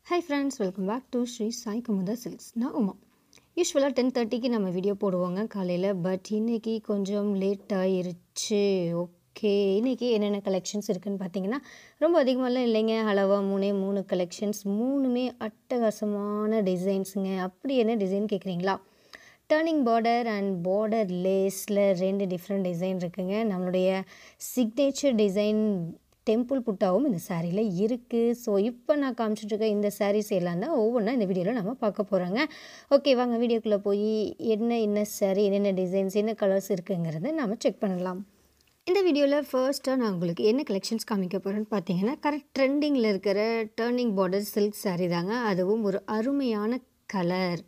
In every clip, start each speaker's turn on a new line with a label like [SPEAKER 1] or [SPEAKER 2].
[SPEAKER 1] hi friends welcome back to Sri Sai Kumudha silks நான் உமா யூஸ்வலாக ten தேர்ட்டிக்கு நம்ம வீடியோ போடுவோங்க காலையில் பட் இன்றைக்கி கொஞ்சம் லேட் ஆயிருச்சு ஓகே இன்றைக்கி என்னென்ன கலெக்ஷன்ஸ் இருக்குதுன்னு பார்த்தீங்கன்னா ரொம்ப அதிகமாகலாம் இல்லைங்க அளவாக மூணே மூணு கலெக்ஷன்ஸ் மூணுமே அட்டகாசமான டிசைன்ஸுங்க அப்படி என்ன டிசைன் கேட்குறீங்களா டர்னிங் பார்டர் அண்ட் பார்டர் லேஸில் ரெண்டு டிஃப்ரெண்ட் டிசைன் இருக்குங்க நம்மளுடைய சிக்னேச்சர் டிசைன் டெம்பிள் புட்டாவும் இந்த சாரியில் இருக்குது ஸோ இப்போ நான் காமிச்சிட்ருக்க இந்த சாரீஸ் எல்லாம் தான் ஒவ்வொன்றா இந்த வீடியோவில் நம்ம பார்க்க போகிறோங்க ஓகே வாங்க வீடியோக்குள்ளே போய் என்ன என்ன சாரீ என்னென்ன டிசைன்ஸ் என்ன கலர்ஸ் இருக்குங்கிறத நம்ம செக் பண்ணலாம் இந்த வீடியோவில் ஃபர்ஸ்ட்டாக நான் உங்களுக்கு என்ன கலெக்ஷன்ஸ் காமிக்க போகிறேன்னு பார்த்தீங்கன்னா கரெக்ட் ட்ரெண்டிங்கில் இருக்கிற டர்னிங் பார்டர் சில்க் சாரீ தாங்க அதுவும் ஒரு அருமையான கலர்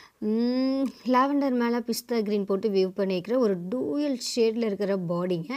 [SPEAKER 1] லாவெண்டர் மேலே பிஸ்தா க்ரீன் போட்டு வியூ பண்ணிக்கிற ஒரு டூயல் ஷேடில் இருக்கிற பாடிங்க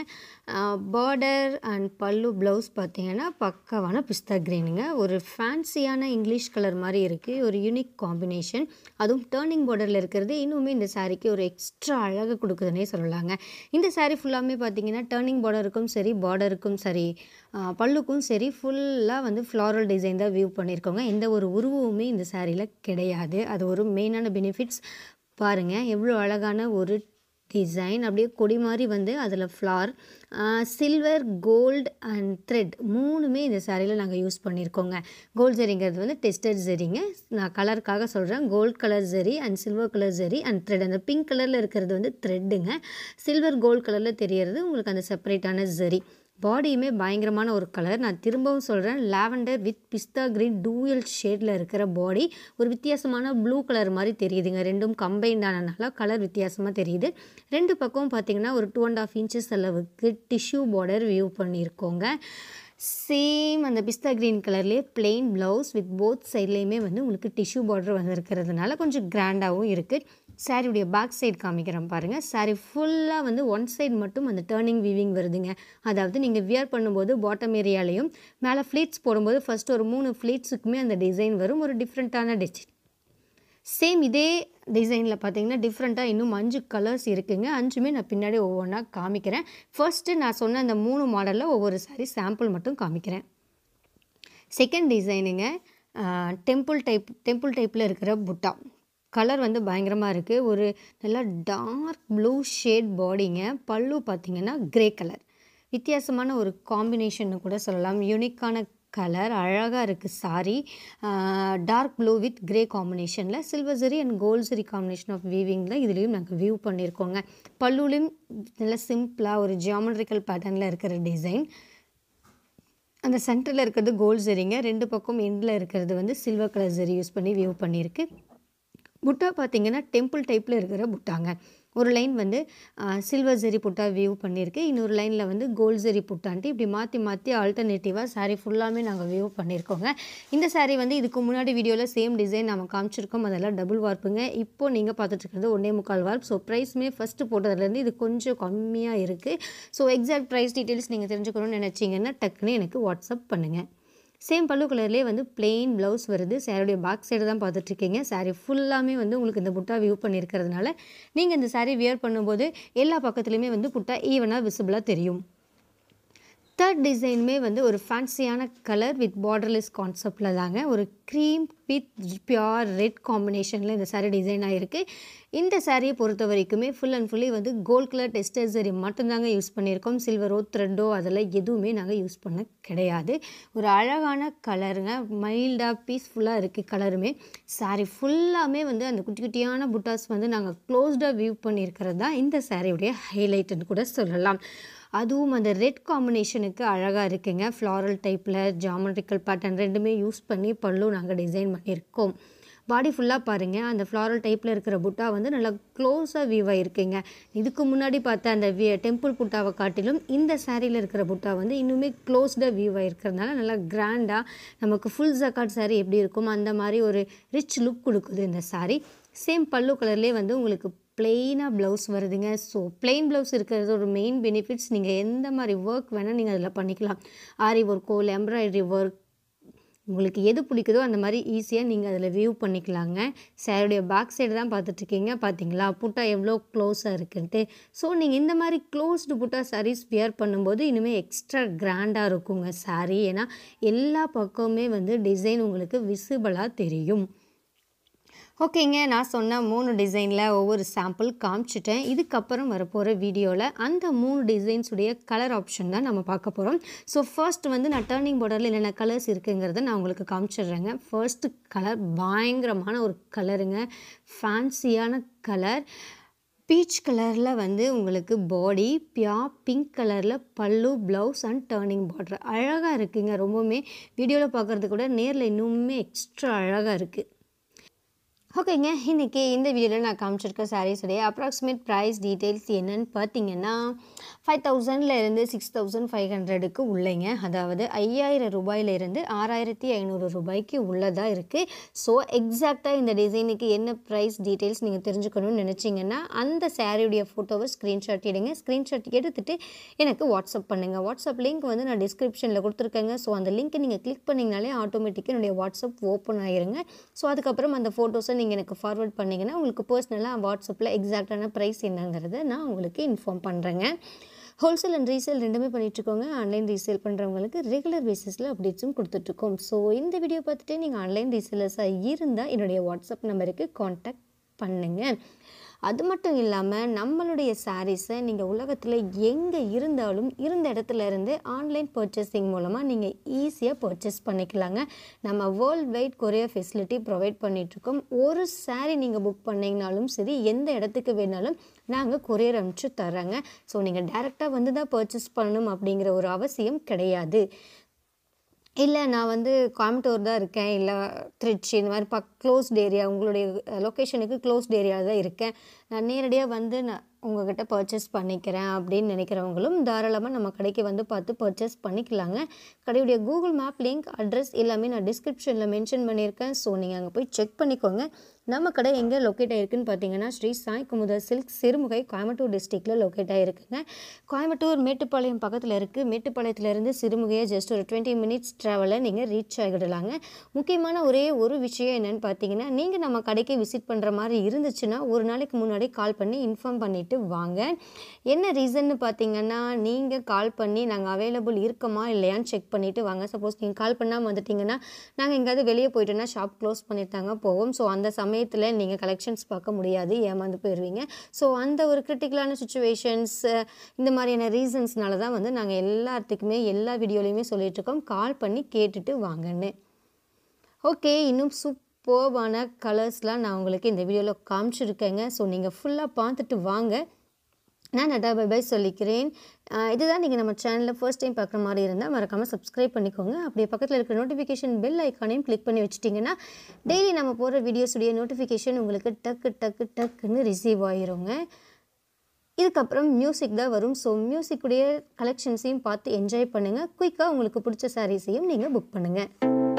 [SPEAKER 1] பார்டர் அண்ட் பல்லு ப்ளவுஸ் பார்த்தீங்கன்னா பக்காவான பிஸ்தா க்ரீனுங்க ஒரு ஃபேன்சியான இங்கிலீஷ் கலர் மாதிரி இருக்குது ஒரு யூனிக் காம்பினேஷன் அதுவும் டேர்னிங் பார்டரில் இருக்கிறது இன்னுமே இந்த சாரீக்கு ஒரு எக்ஸ்ட்ரா அழகு கொடுக்குதுன்னே சொல்லலாங்க இந்த சாரீ ஃபுல்லாமே பார்த்தீங்கன்னா டேர்னிங் பார்டருக்கும் சரி பார்டருக்கும் சரி பல்லுக்கும் சரி ஃபுல்லாக வந்து ஃப்ளாரல் டிசைன் தான் வியூ பண்ணியிருக்கோங்க எந்த ஒரு உருவமுமே இந்த சாரியில் கிடையாது அது ஒரு மெயினான பெனிஃபிட்ஸ் பாருங்கள் எவ்வளோ அழகான ஒரு டிசைன் அப்படியே கொடி மாதிரி வந்து அதில் ஃப்ளார் சில்வர் கோல்டு அண்ட் த்ரெட் மூணுமே இந்த சாரியில் நாங்கள் யூஸ் பண்ணியிருக்கோங்க கோல்ட் ஜெரிங்கிறது வந்து டெஸ்டட் ஜெரிங்க நான் கலருக்காக சொல்கிறேன் கோல்ட் கலர் ஜெரி அண்ட் சில்வர் கலர் ஜெரி அண்ட் த்ரெட் அந்த பிங்க் கலரில் இருக்கிறது வந்து த்ரெட்டுங்க சில்வர் கோல்ட் கலரில் தெரியறது உங்களுக்கு அந்த செப்பரேட்டான ஜெரி பாடியுமே பயங்கரமான ஒரு கலர் நான் திரும்பவும் சொல்கிறேன் லாவெண்டர் வித் பிஸ்தா க்ரீன் டூயல் ஷேடில் இருக்கிற பாடி ஒரு வித்தியாசமான ப்ளூ கலர் மாதிரி தெரியுதுங்க ரெண்டும் கம்பைண்ட் ஆனனால கலர் வித்தியாசமாக தெரியுது ரெண்டு பக்கம் பார்த்திங்கன்னா ஒரு டூ அண்ட் ஆஃப் இன்ச்சஸ் அளவுக்கு டிஷ்யூ பார்டர் வியூ பண்ணியிருக்கோங்க சேம் அந்த பிஸ்தா க்ரீன் கலர்லேயே பிளெயின் ப்ளவுஸ் வித் போத் சைட்லேயுமே வந்து உங்களுக்கு டிஷ்யூ பார்டர் வந்திருக்கிறதுனால கொஞ்சம் கிராண்டாகவும் இருக்குது சாரியுடைய பேக் சைடு காமிக்கிறேன் பாருங்கள் சாரி ஃபுல்லாக வந்து ஒன் சைடு மட்டும் அந்த டேர்னிங் வீவிங் வருதுங்க அதாவது நீங்கள் வியர் பண்ணும்போது பாட்டம் ஏரியாலையும் மேலே ஃப்ளீட்ஸ் போடும்போது ஃபஸ்ட் ஒரு மூணு ஃப்ளீட்ஸுக்குமே அந்த டிசைன் வரும் ஒரு டிஃப்ரெண்ட்டான டிசைன் சேம் இதே டிசைனில் பார்த்தீங்கன்னா டிஃப்ரெண்ட்டாக இன்னும் அஞ்சு கலர்ஸ் இருக்குங்க அஞ்சுமே நான் பின்னாடி ஒவ்வொன்றா காமிக்கிறேன் ஃபர்ஸ்ட்டு நான் சொன்ன அந்த மூணு மாடலில் ஒவ்வொரு சாரி சாம்பிள் மட்டும் காமிக்கிறேன் செகண்ட் டிசைனுங்க டெம்பிள் டைப் டெம்பிள் டைப்பில் இருக்கிற புட்டா கலர் வந்து பயங்கரமாக இருக்குது ஒரு நல்லா டார்க் ப்ளூ ஷேட் பாடிங்க பல்லு பார்த்திங்கன்னா க்ரே கலர் வித்தியாசமான ஒரு காம்பினேஷன் கூட சொல்லலாம் யூனிக்கான கலர் அழகாக இருக்குது sari dark blue with grey காம்பினேஷனில் சில்வர் சரி அண்ட் கோல்ட் சரி காம்பினேஷன் ஆஃப் வீவிங்கில் இதுலேயும் நாங்கள் வியூ பண்ணியிருக்கோங்க பல்லுலையும் நல்லா சிம்பிளாக ஒரு ஜியாமெட்ரிக்கல் பேட்டர்னில் இருக்கிற டிசைன் அந்த சென்டரில் இருக்கிறது கோல்ட் சரிங்க ரெண்டு பக்கம் எண்டில் இருக்கிறது வந்து சில்வர் கலர் சரி யூஸ் பண்ணி வியூ பண்ணியிருக்கு புட்டா பார்த்திங்கன்னா டெம்பிள் டைப்பில் இருக்கிற புட்டாங்க ஒரு லைன் வந்து சில்வர் ஜெரி புட்டா வியூ பண்ணியிருக்கு இன்னொரு லைனில் வந்து கோல்ட் ஜெரி புட்டான்ட்டு இப்படி மாற்றி மாற்றி ஆல்டர்னேட்டிவாக சாரீ ஃபுல்லாமே நாங்கள் வியூ பண்ணியிருக்கோங்க இந்த சாரீ வந்து இதுக்கு முன்னாடி வீடியோவில் சேம் டிசைன் நம்ம காமிச்சிருக்கோம் அதெல்லாம் டபுள் வார்ப்புங்க இப்போது நீங்கள் பார்த்துட்ருக்கிறது ஒன்றே முக்கால் வார்ப் ஸோ ப்ரைஸுமே ஃபஸ்ட்டு போட்டதுலேருந்து இது கொஞ்சம் கம்மியாக இருக்குது ஸோ எக்ஸாக்ட் ப்ரைஸ் டீட்டெயில்ஸ் நீங்கள் தெரிஞ்சுக்கணும்னு நினச்சிங்கன்னா டக்குன்னு எனக்கு வாட்ஸ்அப் பண்ணுங்கள் சேம் பல்லு கலர்லேயே வந்து பிளெயின் ப்ளவுஸ் வருது சாரியுடைய பேக் சைடு தான் பார்த்துட்ருக்கீங்க சாரீ ஃபுல்லாமே வந்து உங்களுக்கு இந்த புட்டா வியூ பண்ணியிருக்கிறதுனால நீங்கள் இந்த சாரீ வியர் பண்ணும்போது எல்லா பக்கத்துலேயுமே வந்து புட்டா ஈவனாக விசிபிளாக தெரியும் தேர்ட் டிசைனுமே வந்து ஒரு ஃபேன்சியான கலர் வித் பார்டர்லெஸ் கான்செப்டில் தாங்க ஒரு க்ரீம் வித் பியோர் ரெட் காம்பினேஷனில் இந்த சாரீ டிசைன் ஆகிருக்கு இந்த சாரியை பொறுத்த வரைக்குமே ஃபுல் அண்ட் ஃபுல்லி வந்து கோல்ட் கலர் டெஸ்டர் சரி மட்டும்தாங்க யூஸ் பண்ணியிருக்கோம் சில்வரோ த்ரெட்டோ அதெல்லாம் எதுவுமே நாங்கள் யூஸ் பண்ண கிடையாது ஒரு அழகான கலருங்க மைல்டாக பீஸ்ஃபுல்லாக இருக்குது கலருமே சாரீ ஃபுல்லாமே வந்து அந்த குட்டி குட்டியான புட்டாஸ் வந்து நாங்கள் க்ளோஸ்டாக வியூ பண்ணியிருக்கிறது தான் இந்த சாரியுடைய ஹைலைட்டுன்னு கூட சொல்லலாம் அதுவும் அந்த ரெட் காம்பினேஷனுக்கு அழகாக இருக்குங்க ஃப்ளாரல் டைப்பில் ஜாமெட்ரிக்கல் பேட்டர்ன் ரெண்டுமே யூஸ் பண்ணி பல்லு நாங்கள் டிசைன் பண்ணியிருக்கோம் பாடி ஃபுல்லாக பாருங்கள் அந்த ஃப்ளாரல் டைப்பில் இருக்கிற புட்டா வந்து நல்லா க்ளோஸாக வியூ ஆகிருக்குங்க இதுக்கு முன்னாடி பார்த்த அந்த வி டெம்பிள் புட்டாவை காட்டிலும் இந்த சாரியில் இருக்கிற புட்டா வந்து இன்னுமே க்ளோஸ்டாக வியூ ஆகிருக்கிறதுனால நல்லா கிராண்டாக நமக்கு ஃபுல் ஜக்காட் சாரி எப்படி இருக்கும் அந்த மாதிரி ஒரு ரிச் லுக் கொடுக்குது இந்த சாரி சேம் பல்லு கலர்லேயே வந்து உங்களுக்கு பிளெயினாக ப்ளவுஸ் வருதுங்க ஸோ பிளெயின் ப்ளவுஸ் இருக்கிறது ஒரு மெயின் பெனிஃபிட்ஸ் நீங்கள் எந்த மாதிரி ஒர்க் வேணால் நீங்கள் அதில் பண்ணிக்கலாம் ஆரி ஒர்க்கோ இல்லை எம்ப்ராய்டரி ஒர்க் உங்களுக்கு எது பிடிக்குதோ அந்த மாதிரி ஈஸியாக நீங்கள் அதில் வியூ பண்ணிக்கலாங்க சாரியுடைய பேக் சைடு தான் பார்த்துட்ருக்கீங்க பார்த்தீங்களா புட்டா எவ்வளோ க்ளோஸாக இருக்குன்ட்டு ஸோ நீங்கள் இந்த மாதிரி க்ளோஸ்டு புட்டா சாரீஸ் வியர் பண்ணும்போது இனிமேல் எக்ஸ்ட்ரா கிராண்டாக இருக்குங்க சாரீ ஏன்னா எல்லா பக்கமுமே வந்து டிசைன் உங்களுக்கு விசிபிளாக தெரியும் ஓகேங்க நான் சொன்ன மூணு டிசைனில் ஒவ்வொரு சாம்பிள் காமிச்சிட்டேன் இதுக்கப்புறம் வரப்போகிற வீடியோவில் அந்த மூணு டிசைன்ஸுடைய கலர் ஆப்ஷன் தான் நம்ம பார்க்க போகிறோம் ஸோ ஃபர்ஸ்ட் வந்து நான் டர்னிங் பார்டரில் என்னென்ன கலர்ஸ் இருக்குங்கிறத நான் உங்களுக்கு காமிச்சிடுறேங்க ஃபர்ஸ்ட்டு கலர் பயங்கரமான ஒரு கலருங்க ஃபேன்சியான கலர் பீச் கலரில் வந்து உங்களுக்கு பாடி பியா பிங்க் கலரில் பல்லு ப்ளவுஸ் அண்ட் டர்னிங் பார்டர் அழகாக இருக்குங்க ரொம்பவுமே வீடியோவில் பார்க்குறது கூட நேரில் இன்னுமே எக்ஸ்ட்ரா அழகாக இருக்குது ஓகேங்க இன்றைக்கி இந்த வீடியோவில் நான் காமிச்சிருக்க சாரீஸுடைய அப்ராக்சிமேட் ப்ரைஸ் டீட்டெயில்ஸ் என்னன்னு பார்த்தீங்கன்னா ஃபைவ் தௌசண்ட்லேருந்து சிக்ஸ் தௌசண்ட் ஃபைவ் ஹண்ட்ரடுக்கு உள்ளேங்க அதாவது ஐயாயிரம் ரூபாயிலிருந்து ஆறாயிரத்தி ஐநூறு ரூபாய்க்கு உள்ளதாக இருக்குது ஸோ எக்ஸாக்டாக இந்த டிசைனுக்கு என்ன ப்ரைஸ் டீட்டெயில்ஸ் நீங்கள் தெரிஞ்சுக்கணும்னு நினச்சிங்கன்னா அந்த சாரியுடைய ஃபோட்டோவை ஸ்க்ரீன்ஷாட் எடுங்க ஸ்க்ரீன்ஷாட் எடுத்துகிட்டு எனக்கு வாட்ஸ்அப் பண்ணுங்கள் வாட்ஸ்அப் லிங்க் வந்து நான் டிஸ்கிரிப்ஷனில் கொடுத்துருக்கேங்க ஸோ அந்த லிங்க்கை நீங்கள் கிளிக் பண்ணிங்கனாலே ஆட்டோமேட்டிக்காக என்னுடைய வாட்ஸ்அப் ஓப்பன் ஆயிருங்க ஸோ அதுக்கப்புறம் அந்த ஃபோட்டோஸை நீங்கள் எனக்கு ஃபார்வர்ட் பண்ணிங்கன்னா உங்களுக்கு பர்சனலாக வாட்ஸ்அப்பில் எக்ஸாக்டான ப்ரைஸ் என்னங்கிறத நான் உங்களுக்கு இன்ஃபார்ம் பண்ணுறேங்க ஹோல்சேல் அண்ட் ரீசேல் ரெண்டுமே பண்ணிகிட்ருக்கோங்க ஆன்லைன் ரீசேல் பண்ணுறவங்களுக்கு ரெகுலர் பேசிஸில் அப்டேட்ஸும் கொடுத்துட்ருக்கோம் ஸோ இந்த வீடியோ பார்த்துட்டு நீங்கள் ஆன்லைன் ரீசேலர்ஸாக இருந்தால் என்னுடைய வாட்ஸ்அப் நம்பருக்கு காண்டாக்ட் பண்ணுங்கள் அது மட்டும் இல்லாமல் நம்மளுடைய சாரீஸை நீங்கள் உலகத்தில் எங்கே இருந்தாலும் இருந்த இடத்துல இருந்து ஆன்லைன் பர்ச்சேசிங் மூலமாக நீங்கள் ஈஸியாக பர்ச்சேஸ் பண்ணிக்கலாங்க நம்ம world wide courier facility provide பண்ணிகிட்ருக்கோம் ஒரு சாரீ நீங்கள் புக் பண்ணிங்கனாலும் சரி எந்த இடத்துக்கு வேணாலும் நாங்கள் கொரியர் அனுப்பிச்சு தர்றாங்க ஸோ நீங்கள் டேரெக்டாக வந்து தான் பர்ச்சேஸ் பண்ணணும் அப்படிங்கிற ஒரு அவசியம் கிடையாது இல்லை நான் வந்து கோயம்புத்தூர் தான் இருக்கேன் இல்லை திருச்சி இந்த மாதிரி பக் க்ளோஸ்ட் ஏரியா உங்களுடைய லொக்கேஷனுக்கு க்ளோஸ்ட் ஏரியா தான் இருக்கேன் நான் நேரடியாக வந்து நான் உங்ககிட்ட பர்ச்சேஸ் பண்ணிக்கிறேன் அப்படின்னு நினைக்கிறவங்களும் தாராளமாக நம்ம கடைக்கு வந்து பார்த்து பர்ச்சேஸ் பண்ணிக்கலாங்க கடையுடைய கூகுள் மேப் லிங்க் அட்ரஸ் எல்லாமே நான் டிஸ்கிரிப்ஷனில் மென்ஷன் பண்ணியிருக்கேன் ஸோ நீங்கள் அங்கே போய் செக் பண்ணிக்கோங்க நம்ம கடை எங்கே லொக்கேட் ஆகிருக்குன்னு பார்த்தீங்கன்னா ஸ்ரீ சாய் குமுதர் சில்க் சிறுமுகை கோயம்புத்தூர் டிஸ்ட்ரிக்டில் லொக்கேட் ஆகிருக்குங்க கோயம்புத்தூர் மேட்டுப்பாளையம் பக்கத்தில் இருக்குது மேட்டுப்பாளையத்துலேருந்து சிறுமுகையை ஜஸ்ட் ஒரு டுவெண்ட்டி மினிட்ஸ் ட்ராவலில் நீங்கள் ரீச் ஆகிடலாங்க முக்கியமான ஒரே ஒரு விஷயம் என்னென்னு பார்த்தீங்கன்னா நீங்கள் நம்ம கடைக்கு விசிட் பண்ணுற மாதிரி இருந்துச்சுன்னா ஒரு நாளைக்கு முன்னாடி கால் பண்ணி இன்ஃபார்ம் பண்ணிவிட்டு வாங்க என்ன ரீசன்னு பார்த்தீங்கன்னா நீங்கள் கால் பண்ணி நாங்கள் அவைலபிள் இருக்கோமா இல்லையான்னு செக் பண்ணிவிட்டு வாங்க சப்போஸ் நீங்கள் கால் பண்ணாமல் வந்துட்டிங்கன்னா நாங்கள் எங்கேயாவது வெளியே போயிட்டோன்னா ஷாப் க்ளோஸ் பண்ணிட்டாங்க போவோம் ஸோ அந்த சமயத்தில் நீங்கள் கலெக்ஷன்ஸ் பார்க்க முடியாது ஏமாந்து போயிடுவீங்க ஸோ அந்த ஒரு கிரிட்டிக்கலான சுச்சுவேஷன்ஸ் இந்த மாதிரியான ரீசன்ஸ்னால தான் வந்து நாங்கள் எல்லாத்துக்குமே எல்லா வீடியோலையுமே சொல்லிகிட்ருக்கோம் கால் பண்ணி கேட்டுட்டு வாங்கன்னு ஓகே இன்னும் சூப்பர்வான கலர்ஸ்லாம் நான் உங்களுக்கு இந்த வீடியோவில் காமிச்சிருக்கேங்க ஸோ நீங்கள் ஃபுல்லாக பார்த்துட்டு வாங்க நான் நட்டா பை பை சொல்லிக்கிறேன் ஆஹ் இதுதான் நீங்கள் நம்ம சேனலில் ஃபர்ஸ்ட் டைம் பார்க்குற மாதிரி இருந்தால் மறக்காமல் சப்ஸ்கிரைப் பண்ணிக்கோங்க அப்படியே பக்கத்தில் இருக்கிற நோட்டிஃபிகேஷன் பெல் ஐக்கானையும் கிளிக் பண்ணி வச்சிட்டிங்கன்னா டெய்லி நம்ம போடுற வீடியோஸுடைய நோட்டிஃபிகேஷன் உங்களுக்கு டக்கு டக்கு டக்குன்னு ரிசீவ் ஆயிருங்க இதுக்கப்புறம் மியூசிக் தான் வரும் ஸோ மியூசிக்குடைய கலெக்ஷன்ஸையும் பார்த்து என்ஜாய் பண்ணுங்கள் குயிக்காக உங்களுக்கு பிடிச்ச சாரீஸையும் நீங்கள் புக் பண்ணுங்கள்